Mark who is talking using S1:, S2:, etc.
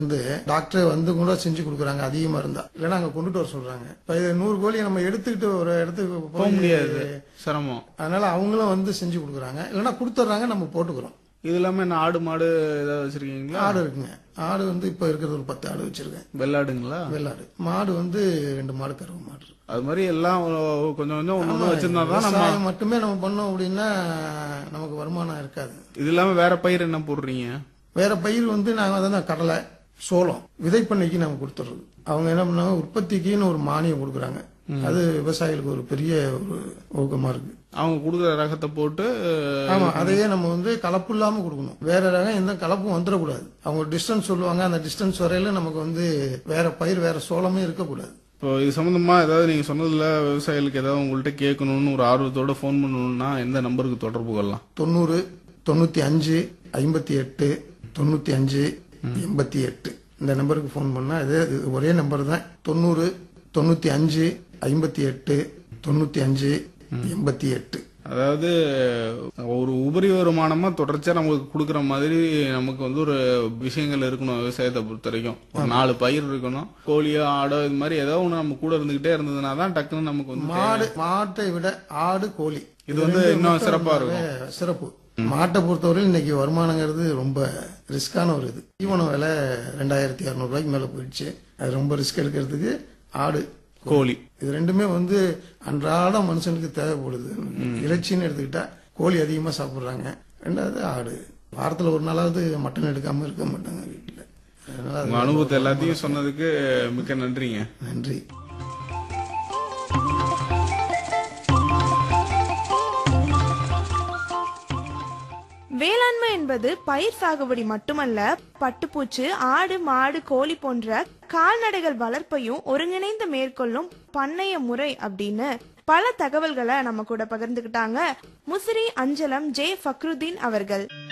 S1: வந்து டாக்டர் வந்து கூட செஞ்சு கொடுக்குறாங்க அதிகமா இருந்தா இல்லைன்னா அங்க கொண்டுட்டு வர சொல்றாங்க இப்ப இது நூறு கோழியை நம்ம எடுத்துக்கிட்டு ஒரு இடத்துக்கு
S2: போக
S1: போய்
S2: முடியாது சிரமம்
S1: அதனால அவங்களும் வந்து செஞ்சு கொடுக்குறாங்க இல்லைன்னா கொடுத்துட்றாங்க நம்ம போட்டுக்கிறோம்
S2: இது இல்லாம என்ன ஆடு மாடு ஏதாவது வச்சிருக்கீங்களா
S1: ஆடு இருக்குங்க ஆடு வந்து இப்ப இருக்கிறது ஒரு பத்து ஆடு வச்சிருக்கேன்
S2: வெள்ளாடுங்களா
S1: வெள்ளாடு மாடு வந்து ரெண்டு மாடு கருவு மாடு இருக்கு.
S2: அது மாதிரி எல்லாம் கொஞ்சம் கொஞ்சம் ஒண்ணு ஒண்ணு வச்சிருந்தா தான் நம்ம
S1: விவசாயம் மட்டுமே நம்ம பண்ணோம் அப்படின்னா நமக்கு வருமானம் இருக்காது
S2: இது இல்லாம வேற பயிர் என்ன போடுறீங்க
S1: வேற பயிர் வந்து நாங்க அதான் கடலை சோளம் விதைப்பண்ணைக்கு நம்ம கொடுத்துறது அவங்க என்ன பண்ணாங்க உற்பத்திக்குன்னு ஒரு மானியம் கொடுக்குறாங்க அது விவசாயிகளுக்கு ஒரு பெரிய ஒரு ஊக்கமா இருக்கு
S2: அவங்க கொடுக்குற ரகத்தை போட்டு
S1: ஆமா அதையே நம்ம வந்து கலப்பு இல்லாம கொடுக்கணும் வேற ரகம் எந்த கலப்பும் வந்துடக்கூடாது அவங்க டிஸ்டன்ஸ் சொல்லுவாங்க அந்த டிஸ்டன்ஸ் வரையில நமக்கு வந்து வேற பயிர் வேற சோளமே இருக்கக்கூடாது
S2: இப்போ இது சம்பந்தமா ஏதாவது நீங்க சொன்னதுல விவசாயிகளுக்கு ஏதாவது உங்கள்ட்ட கேட்கணும்னு ஒரு ஆர்வத்தோட ஃபோன் பண்ணணும்னா எந்த நம்பருக்கு தொடர்பு கொள்ளலாம்
S1: தொண்ணூறு தொண்ணூத்தி அஞ்சு ஐம்பத்தி எட்டு தொண்ணூத்தி அஞ்சு எண்பத்தி எட்டு இந்த நம்பருக்கு ஃபோன் பண்ணா இது இது ஒரே நம்பர் தான் தொண்ணூறு தொண்ணூத்தி அஞ்சு ஐம்பத்தி எட்டு தொண்ணூத்தி அஞ்சு எண்பத்தி எட்டு
S2: அதாவது ஒரு உபரி வருமானமா தொடர்ச்சியா நமக்கு கொடுக்குற மாதிரி நமக்கு வந்து ஒரு விஷயங்கள் இருக்கணும் விவசாயத்தை பொறுத்த வரைக்கும் ஒரு நாலு பயிர் இருக்கணும் கோழியோ ஆடோ இது மாதிரி ஏதோ ஒண்ணு நம்ம கூட இருந்துகிட்டே இருந்ததுன்னா தான் டக்குன்னு நமக்கு வந்து
S1: மாடு மாட்டை விட ஆடு கோழி
S2: இது வந்து
S1: ரெண்டு
S2: இன்னும்
S1: மட்டும்
S2: சிறப்பா
S1: ரொம்பவே சிறப்பு மாட்டை பொறுத்தவரையில் இன்னைக்கு வருமானங்கிறது ரொம்ப ரிஸ்கான ஒரு இது தீவனம் விலை ரெண்டாயிரத்தி ரூபாய்க்கு மேல போயிடுச்சு அது ரொம்ப ரிஸ்க் எடுக்கிறதுக்கு ஆடு
S2: கோழி
S1: இது ரெண்டுமே வந்து அன்றாட மனுஷனுக்கு தேவைப்படுது இறைச்சின்னு எடுத்துக்கிட்டா கோழி அதிகமா சாப்பிடுறாங்க ரெண்டாவது ஆடு வாரத்துல ஒரு நாளாவது மட்டன் எடுக்காம இருக்க மாட்டாங்க வீட்டுல அதனால அது
S2: உங்க அனுபவத்தை எல்லாத்தையும் சொன்னதுக்கு மிக்க நன்றிங்க
S1: நன்றி
S3: வேளாண்மை என்பது பயிர் சாகுபடி மட்டுமல்ல பட்டுப்பூச்சி ஆடு மாடு கோழி போன்ற கால்நடைகள் வளர்ப்பையும் ஒருங்கிணைந்து மேற்கொள்ளும் பண்ணைய முறை அப்படின்னு பல தகவல்களை நம்ம கூட பகிர்ந்துக்கிட்டாங்க முசிறி அஞ்சலம் ஜே ஃபக்ருதீன் அவர்கள்